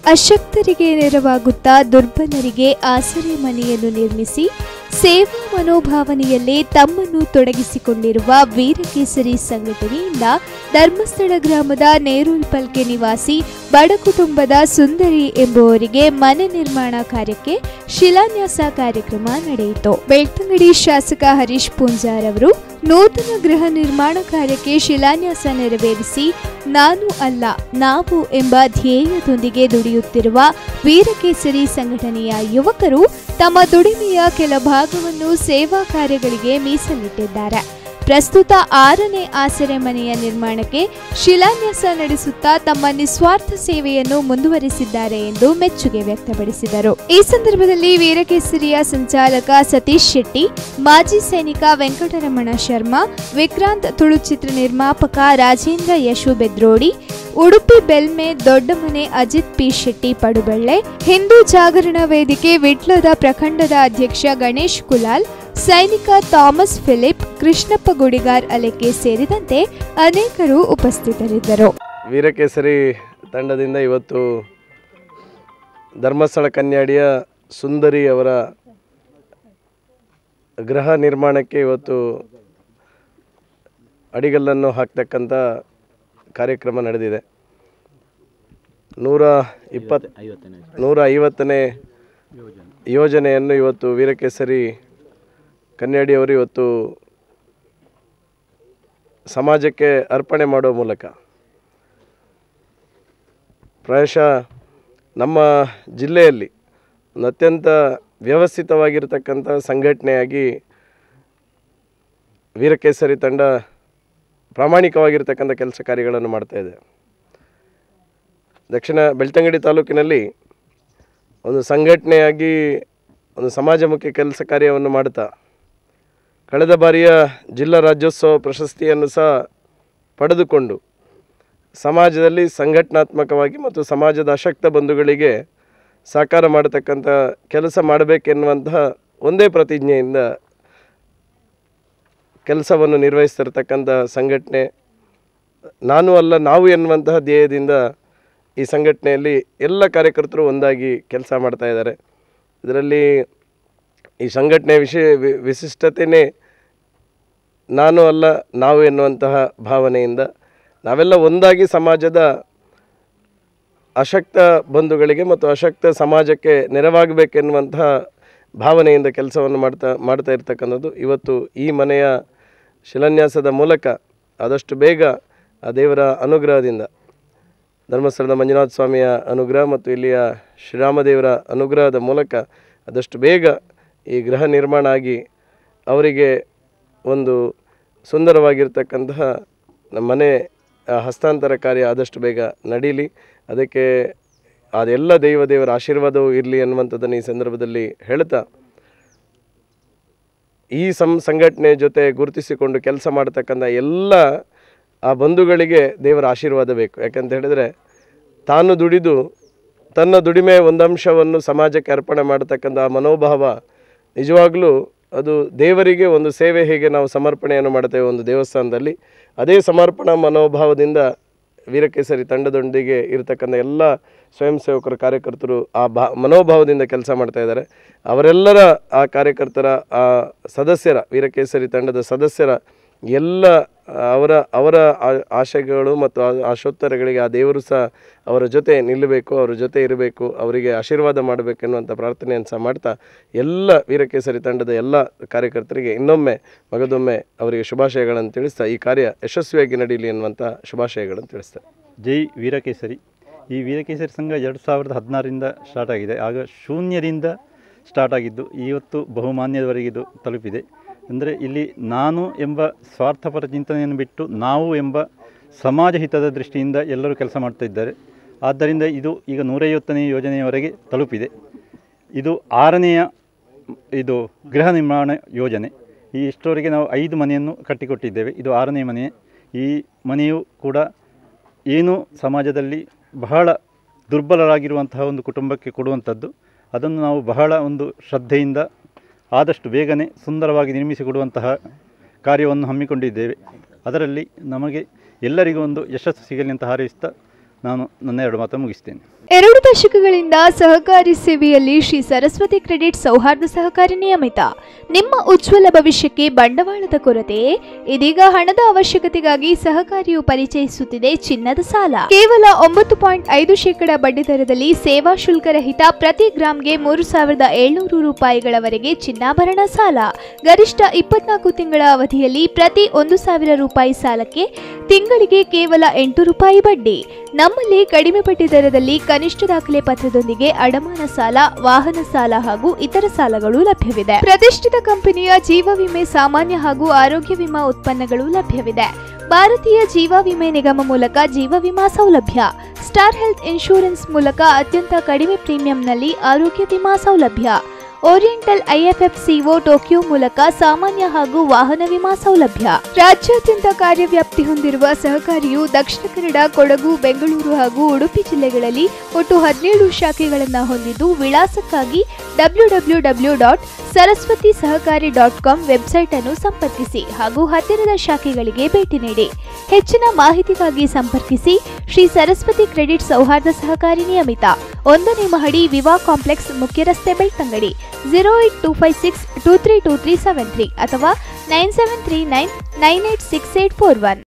ಅಶಕ್ತರಿಗೆ ನೆರವಾಗುತ್ತಾ ದುರ್ಬಲರಿಗೆ ಆಸರೆ ಮನೆಯನ್ನು ನಿರ್ಮಿಸಿ ಸೇವಾ ಮನೋಭಾವನೆಯಲ್ಲಿ ತಮ್ಮನ್ನು ತೊಡಗಿಸಿಕೊಂಡಿರುವ ವೀರಕೇಸರಿ ಸಂಘಟನೆಯಿಂದ ಧರ್ಮಸ್ಥಳ ಗ್ರಾಮದ ನೇರೂಲ್ಪಲ್ಕೆ ನಿವಾಸಿ ಬಡ ಕುಟುಂಬದ ಸುಂದರಿ ಎಂಬುವರಿಗೆ ಮನೆ ನಿರ್ಮಾಣ ಕಾರ್ಯಕ್ಕೆ ಶಿಲಾನ್ಯಾಸ ಕಾರ್ಯಕ್ರಮ ನಡೆಯಿತು ಬೆಳ್ತಂಗಡಿ ಶಾಸಕ ಹರೀಶ್ ಪೂಂಜಾರ್ ಅವರು ನೂತನ ಗೃಹ ನಿರ್ಮಾಣ ಕಾರ್ಯಕ್ಕೆ ಶಿಲಾನ್ಯಾಸ ನೆರವೇರಿಸಿ ನಾನು ಅಲ್ಲ ನಾವು ಎಂಬ ಧ್ಯೇಯದೊಂದಿಗೆ ದುಡಿಯುತ್ತಿರುವ ವೀರಕೇಸರಿ ಸಂಘಟನೆಯ ಯುವಕರು ತಮ್ಮ ದುಡಿಮೆಯ ಕೆಲ ಭಾಗವನ್ನು ಸೇವಾ ಕಾರ್ಯಗಳಿಗೆ ಮೀಸಲಿಟ್ಟಿದ್ದಾರೆ ಪ್ರಸ್ತುತ ಆರನೇ ಆಸರೆ ಮನೆಯ ನಿರ್ಮಾಣಕ್ಕೆ ಶಿಲಾನ್ಯಾಸ ನಡೆಸುತ್ತಾ ತಮ್ಮ ನಿಸ್ವಾರ್ಥ ಸೇವೆಯನ್ನು ಮುಂದುವರಿಸಿದ್ದಾರೆ ಎಂದು ಮೆಚ್ಚುಗೆ ವ್ಯಕ್ತಪಡಿಸಿದರು ಈ ಸಂದರ್ಭದಲ್ಲಿ ವೀರಕೇಸರಿಯ ಸಂಚಾಲಕ ಸತೀಶ್ ಶೆಟ್ಟಿ ಮಾಜಿ ಸೈನಿಕ ವೆಂಕಟರಮಣ ಶರ್ಮಾ ವಿಕ್ರಾಂತ್ ತುಳುಚಿತ್ರ ನಿರ್ಮಾಪಕ ರಾಜೇಂದ್ರ ಯಶು ಬೆದ್ರೋಡಿ ಉಡುಪಿ ಬೆಲ್ಮೆ ದೊಡ್ಡಮನೆ ಅಜಿತ್ ಪಿ ಶೆಟ್ಟಿ ಪಡುಬಳ್ಳೆ ಹಿಂದೂ ಜಾಗರಣ ವೇದಿಕೆ ವಿಟ್ಲದ ಪ್ರಖಂಡದ ಅಧ್ಯಕ್ಷ ಗಣೇಶ್ ಕುಲಾಲ್ ಸೈನಿಕ ಥಾಮಸ್ ಫಿಲಿಪ್ ಕೃಷ್ಣಪ್ಪ ಗುಡಿಗಾರ್ ಅಲೆಕೆ ಸೇರಿದಂತೆ ಅನೇಕರು ಉಪಸ್ಥಿತರಿದ್ದರು ವೀರಕೇಸರಿ ತಂಡದಿಂದ ಇವತ್ತು ಧರ್ಮಸ್ಥಳ ಕನ್ಯಾಡಿಯ ಸುಂದರಿ ಅವರ ಗೃಹ ನಿರ್ಮಾಣಕ್ಕೆ ಇವತ್ತು ಅಡಿಗಲ್ಲನ್ನು ಹಾಕ್ತಕ್ಕಂಥ ಕಾರ್ಯಕ್ರಮ ನಡೆದಿದೆ ನೂರ ಇಪ್ಪತ್ತು ನೂರ ಐವತ್ತನೇ ಯೋಜನೆಯನ್ನು ಇವತ್ತು ವೀರಕೇಸರಿ ಕನ್ಯಾಡಿಯವರು ಇವತ್ತು ಸಮಾಜಕ್ಕೆ ಅರ್ಪಣೆ ಮಾಡುವ ಮೂಲಕ ಪ್ರಾಯಶಃ ನಮ್ಮ ಜಿಲ್ಲೆಯಲ್ಲಿ ಒಂದು ಅತ್ಯಂತ ವ್ಯವಸ್ಥಿತವಾಗಿರ್ತಕ್ಕಂಥ ಸಂಘಟನೆಯಾಗಿ ವೀರಕೇಸರಿ ತಂಡ ಪ್ರಾಮಾಣಿಕವಾಗಿರ್ತಕ್ಕಂಥ ಕೆಲಸ ಕಾರ್ಯಗಳನ್ನು ಮಾಡ್ತಾ ಇದೆ ದಕ್ಷಿಣ ಬೆಳ್ತಂಗಡಿ ತಾಲೂಕಿನಲ್ಲಿ ಒಂದು ಸಂಘಟನೆಯಾಗಿ ಒಂದು ಸಮಾಜಮುಖಿ ಕೆಲಸ ಕಾರ್ಯವನ್ನು ಮಾಡ್ತಾ ಕಳೆದ ಬಾರಿಯ ಜಿಲ್ಲಾ ರಾಜ್ಯೋತ್ಸವ ಪ್ರಶಸ್ತಿಯನ್ನು ಸಹ ಪಡೆದುಕೊಂಡು ಸಮಾಜದಲ್ಲಿ ಸಂಘಟನಾತ್ಮಕವಾಗಿ ಮತ್ತು ಸಮಾಜದ ಅಶಕ್ತ ಬಂಧುಗಳಿಗೆ ಸಾಕಾರ ಮಾಡತಕ್ಕಂಥ ಕೆಲಸ ಮಾಡಬೇಕೆನ್ನುವಂತಹ ಒಂದೇ ಪ್ರತಿಜ್ಞೆಯಿಂದ ಕೆಲಸವನ್ನು ನಿರ್ವಹಿಸ್ತಿರ್ತಕ್ಕಂಥ ಸಂಘಟನೆ ನಾನು ಅಲ್ಲ ನಾವು ಎನ್ನುವಂತಹ ಧ್ಯೇಯದಿಂದ ಈ ಸಂಘಟನೆಯಲ್ಲಿ ಎಲ್ಲ ಕಾರ್ಯಕರ್ತರು ಒಂದಾಗಿ ಕೆಲಸ ಮಾಡ್ತಾ ಇದ್ದಾರೆ ಇದರಲ್ಲಿ ಈ ಸಂಘಟನೆ ವಿಶೇ ವಿ- ವಿಶಿಷ್ಟತೆಯೇ ನಾನು ಅಲ್ಲ ನಾವು ಎನ್ನುವಂತಹ ಭಾವನೆಯಿಂದ ನಾವೆಲ್ಲ ಒಂದಾಗಿ ಸಮಾಜದ ಅಶಕ್ತ ಬಂಧುಗಳಿಗೆ ಮತ್ತು ಅಶಕ್ತ ಸಮಾಜಕ್ಕೆ ನೆರವಾಗಬೇಕೆನ್ನುವಂತಹ ಭಾವನೆಯಿಂದ ಕೆಲಸವನ್ನು ಮಾಡ್ತಾ ಮಾಡ್ತಾ ಇರ್ತಕ್ಕಂಥದ್ದು ಇವತ್ತು ಈ ಮನೆಯ ಶಿಲಾನ್ಯಾಸದ ಮೂಲಕ ಆದಷ್ಟು ಬೇಗ ಆ ದೇವರ ಅನುಗ್ರಹದಿಂದ ಧರ್ಮಸ್ಥಳದ ಮಂಜುನಾಥ ಸ್ವಾಮಿಯ ಅನುಗ್ರಹ ಮತ್ತು ಇಲ್ಲಿಯ ಶ್ರೀರಾಮದೇವರ ಅನುಗ್ರಹದ ಮೂಲಕ ಆದಷ್ಟು ಬೇಗ ಈ ಗೃಹ ನಿರ್ಮಾಣ ಆಗಿ ಅವರಿಗೆ ಒಂದು ಸುಂದರವಾಗಿರ್ತಕ್ಕಂತಹ ನಮ್ಮ ಮನೆ ಆ, ಹಸ್ತಾಂತರ ಕಾರ್ಯ ಆದಷ್ಟು ಬೇಗ ನಡೀಲಿ ಅದಕ್ಕೆ ಅದೆಲ್ಲ ದೈವ ದೇವರ ಆಶೀರ್ವಾದವೂ ಇರಲಿ ಅನ್ನುವಂಥದ್ದನ್ನು ಈ ಸಂದರ್ಭದಲ್ಲಿ ಹೇಳ್ತಾ ಈ ಸಂ ಸಂಘಟನೆ ಜೊತೆ ಗುರುತಿಸಿಕೊಂಡು ಕೆಲಸ ಮಾಡ್ತಕ್ಕಂಥ ಎಲ್ಲ ಆ ಬಂಧುಗಳಿಗೆ ದೇವರ ಆಶೀರ್ವಾದ ಬೇಕು ಯಾಕಂತ ಹೇಳಿದರೆ ತಾನು ದುಡಿದು ತನ್ನ ದುಡಿಮೆ ಒಂದಂಶವನ್ನು ಸಮಾಜಕ್ಕೆ ಅರ್ಪಣೆ ಮಾಡತಕ್ಕಂಥ ಆ ಮನೋಭಾವ ನಿಜವಾಗಲೂ ಅದು ದೇವರಿಗೆ ಒಂದು ಸೇವೆ ಹೇಗೆ ನಾವು ಸಮರ್ಪಣೆಯನ್ನು ಮಾಡ್ತೇವೆ ಒಂದು ದೇವಸ್ಥಾನದಲ್ಲಿ ಅದೇ ಸಮರ್ಪಣಾ ಮನೋಭಾವದಿಂದ ವೀರಕೇಸರಿ ತಂಡದೊಂದಿಗೆ ಇರತಕ್ಕಂಥ ಎಲ್ಲ ಸ್ವಯಂ ಸೇವಕರು ಕಾರ್ಯಕರ್ತರು ಆ ಭಾ ಮನೋಭಾವದಿಂದ ಕೆಲಸ ಮಾಡ್ತಾ ಇದ್ದಾರೆ ಅವರೆಲ್ಲರ ಆ ಕಾರ್ಯಕರ್ತರ ಆ ಸದಸ್ಯರ ವೀರಕೇಸರಿ ತಂಡದ ಸದಸ್ಯರ ಎಲ್ಲ ಅವರ ಅವರ ಆ- ಆಶಯಗಳು ಮತ್ತು ಆ- ಆಶೋತ್ತರಗಳಿಗೆ ಆ ದೇವರು ಸಹ ಅವರ ಜೊತೆ ನಿಲ್ಲಬೇಕು ಅವರ ಜೊತೆ ಇರಬೇಕು ಅವರಿಗೆ ಆಶೀರ್ವಾದ ಮಾಡಬೇಕೆನ್ನುವಂಥ ಪ್ರಾರ್ಥನೆಯನ್ನು ಸಹ ಮಾಡ್ತಾ ಎಲ್ಲ ವೀರಕೇಸರಿ ತಂಡದ ಎಲ್ಲ ಕಾರ್ಯಕರ್ತರಿಗೆ ಇನ್ನೊಮ್ಮೆ ಮಗದೊಮ್ಮೆ ಅವರಿಗೆ ಶುಭಾಶಯಗಳನ್ನು ತಿಳಿಸ್ತಾ ಈ ಕಾರ್ಯ ಯಶಸ್ವಿಯಾಗಿ ನಡೀಲಿ ಎನ್ನುವಂಥ ಶುಭಾಶಯಗಳನ್ನು ತಿಳಿಸ್ತಾರೆ ಜೈ ವೀರಕೇಸರಿ ಈ ವೀರಕೇಸರಿ ಸಂಘ ಎರಡು ಸಾವಿರದ ಹದಿನಾರರಿಂದ ಸ್ಟಾರ್ಟ್ ಆಗಿದೆ ಆಗ ಶೂನ್ಯದಿಂದ ಸ್ಟಾರ್ಟ್ ಆಗಿದ್ದು ಇವತ್ತು ಬಹುಮಾನ್ಯದವರೆಗೆ ಇದು ತಲುಪಿದೆ ಅಂದರೆ ಇಲ್ಲಿ ನಾನು ಎಂಬ ಸ್ವಾರ್ಥಪರ ಚಿಂತನೆಯನ್ನು ಬಿಟ್ಟು ನಾವು ಎಂಬ ಸಮಾಜ ಹಿತದ ದೃಷ್ಟಿಯಿಂದ ಎಲ್ಲರೂ ಕೆಲಸ ಮಾಡ್ತಾ ಇದ್ದಾರೆ ಆದ್ದರಿಂದ ಇದು ಈಗ ನೂರೈವತ್ತನೇ ಯೋಜನೆಯವರೆಗೆ ತಲುಪಿದೆ ಇದು ಆರನೆಯ ಇದು ಗೃಹ ನಿರ್ಮಾಣ ಯೋಜನೆ ಈ ಇಷ್ಟರವರೆಗೆ ನಾವು ಐದು ಮನೆಯನ್ನು ಕಟ್ಟಿಕೊಟ್ಟಿದ್ದೇವೆ ಇದು ಆರನೇ ಮನೆ ಈ ಮನೆಯು ಕೂಡ ಏನು ಸಮಾಜದಲ್ಲಿ ಬಹಳ ದುರ್ಬಲರಾಗಿರುವಂತಹ ಒಂದು ಕುಟುಂಬಕ್ಕೆ ಕೊಡುವಂಥದ್ದು ಅದನ್ನು ನಾವು ಬಹಳ ಒಂದು ಶ್ರದ್ಧೆಯಿಂದ ಆದಷ್ಟು ಬೇಗನೆ ಸುಂದರವಾಗಿ ನಿರ್ಮಿಸಿಕೊಡುವಂತಹ ಕಾರ್ಯವನ್ನು ಹಮ್ಮಿಕೊಂಡಿದ್ದೇವೆ ಅದರಲ್ಲಿ ನಮಗೆ ಎಲ್ಲರಿಗೂ ಒಂದು ಯಶಸ್ಸು ಸಿಗಲಿ ಅಂತ ಹಾರೈಸ್ತಾ ನಾನು ನನ್ನ ಎರಡು ಮಾತು ಮುಗಿಸ್ತೇನೆ ಎರಡು ದಶಕಗಳಿಂದ ಸಹಕಾರಿ ಸೇವೆಯಲ್ಲಿ ಶ್ರೀ ಸರಸ್ವತಿ ಕ್ರೆಡಿಟ್ ಸೌಹಾರ್ದ ಸಹಕಾರಿ ನಿಯಮಿತ ನಿಮ್ಮ ಉಜ್ವಲ ಭವಿಷ್ಯಕ್ಕೆ ಬಂಡವಾಳದ ಕೊರತೆಯೇ ಇದೀಗ ಹಣದ ಅವಶ್ಯಕತೆಗಾಗಿ ಸಹಕಾರಿಯು ಪರಿಚಯಿಸುತ್ತಿದೆ ಚಿನ್ನದ ಸಾಲ ಕೇವಲ ಒಂಬತ್ತು ಪಾಯಿಂಟ್ ಐದು ಶೇಕಡ ಬಡ್ಡಿ ದರದಲ್ಲಿ ಸೇವಾ ಶುಲ್ಕ ರಹಿತ ಪ್ರತಿ ಗ್ರಾಂಗೆ ಮೂರು ಸಾವಿರದ ಏಳ್ನೂರು ರೂಪಾಯಿಗಳವರೆಗೆ ಚಿನ್ನಾಭರಣ ಸಾಲ ಗರಿಷ್ಠ ಇಪ್ಪತ್ನಾಲ್ಕು ತಿಂಗಳ ಅವಧಿಯಲ್ಲಿ ಪ್ರತಿ ಒಂದು ಸಾವಿರ ರೂಪಾಯಿ ಸಾಲಕ್ಕೆ ತಿಂಗಳಿಗೆ ಕೇವಲ ಎಂಟು ರೂಪಾಯಿ ಬಡ್ಡಿ ನಮ್ಮಲ್ಲಿ ಕಡಿಮೆ ಬಡ್ಡಿ ದರದಲ್ಲಿ ಕನಿಷ್ಠ ದಾಖಲೆ ಪತ್ರದೊಂದಿಗೆ ಅಡಮಾನ ಸಾಲ ವಾಹನ ಸಾಲ ಹಾಗೂ ಇತರ ಸಾಲಗಳು ಲಭ್ಯವಿದೆ ಪ್ರತಿಷ್ಠಿತ ಕಂಪನಿಯ ಜೀವ ವಿಮೆ ಸಾಮಾನ್ಯ ಹಾಗೂ ಆರೋಗ್ಯ ವಿಮಾ ಉತ್ಪನ್ನಗಳು ಲಭ್ಯವಿದೆ ಭಾರತೀಯ ಜೀವ ವಿಮೆ ನಿಗಮ ಮೂಲಕ ಜೀವ ವಿಮಾ ಸೌಲಭ್ಯ ಸ್ಟಾರ್ ಹೆಲ್ತ್ ಇನ್ಶೂರೆನ್ಸ್ ಮೂಲಕ ಅತ್ಯಂತ ಕಡಿಮೆ ಪ್ರೀಮಿಯಂನಲ್ಲಿ ಆರೋಗ್ಯ ವಿಮಾ ಸೌಲಭ್ಯ ಓರಿಯೆಂಟಲ್ ಐಎಫ್ಎಫ್ಸಿಒ ಟೋಕಿಯೋ ಮೂಲಕ ಸಾಮಾನ್ಯ ಹಾಗೂ ವಾಹನ ವಿಮಾ ಸೌಲಭ್ಯ ರಾಜ್ಯಾದ್ಯಂತ ಕಾರ್ಯವ್ಯಾಪ್ತಿ ಹೊಂದಿರುವ ಸಹಕಾರಿಯು ದಕ್ಷಿಣ ಕನ್ನಡ ಕೊಡಗು ಬೆಂಗಳೂರು ಹಾಗೂ ಉಡುಪಿ ಜಿಲ್ಲೆಗಳಲ್ಲಿ ಒಟ್ಟು ಹದಿನೇಳು ಶಾಖೆಗಳನ್ನು ಹೊಂದಿದ್ದು ವಿಳಾಸಕ್ಕಾಗಿ W W W dot Saraswathi Sahakari dot com website ಅನ್ನು ಸಂಪರ್ಕಿಸಿ ಹಾಗೂ ಹತ್ತಿರದ ಶಾಖೆಗಳಿಗೆ ಭೇಟಿ ನೀಡಿ ಹೆಚ್ಚಿನ ಮಾಹಿತಿಗಾಗಿ ಸಂಪರ್ಕಿಸಿ ಶ್ರೀ ಸರಸ್ವತಿ ಕ್ರೆಡಿಟ್ ಸೌಹಾರ್ದ ಸಹಕಾರಿ ನಿಯಮಿತ ಒಂದನೇ ಮಹಡಿ ವಿವಾ ಕಾಂಪ್ಲೆಕ್ಸ್ ಮುಖ್ಯ ರಸ್ತೆ Belthangady zero eight two five six two three two three seven three ಅಥವಾ nine seven three nine nine eight six eight four one